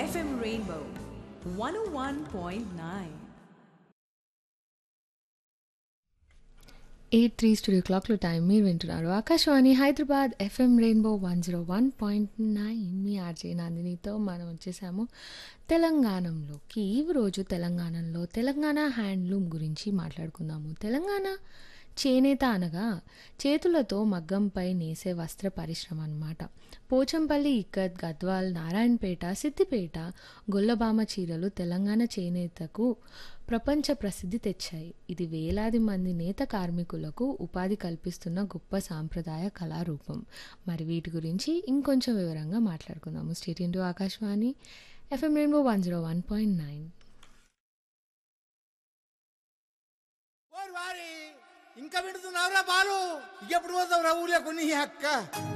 FM Rainbow 101.9. Eight three studio క్లాక్లో time మీరు వింటున్నారు Akashvani Hyderabad FM Rainbow one zero one point nine మీ RJ నందినితో మనం వచ్చేసాము తెలంగాణలోకి ఈ రోజు తెలంగాణలో తెలంగాణ హ్యాండ్లూమ్ గురించి మాట్లాడుకుందాము తెలంగాణ చేనేత అనగా చేతులతో మగ్గంపై నేసే వస్త్ర పరిశ్రమ అన్నమాట పోచంపల్లి ఇక్కత్ గద్వాల్ నారాయణపేట సిద్దిపేట గొల్లబామ చీరలు తెలంగాణ చేనేతకు ప్రపంచ ప్రసిద్ధి తెచ్చాయి ఇది వేలాది మంది నేత కార్మికులకు ఉపాధి కల్పిస్తున్న గొప్ప సాంప్రదాయ కళారూపం మరి వీటి గురించి ఇంకొంచెం వివరంగా మాట్లాడుకుందాము state into Akashvani FM Rainbow one zero one point nine ఓరి వారి ఇంకా విడుతున్నావురా బాలు ఎప్పుడు పోతావురా ఊర్లో కొన్ని అక్క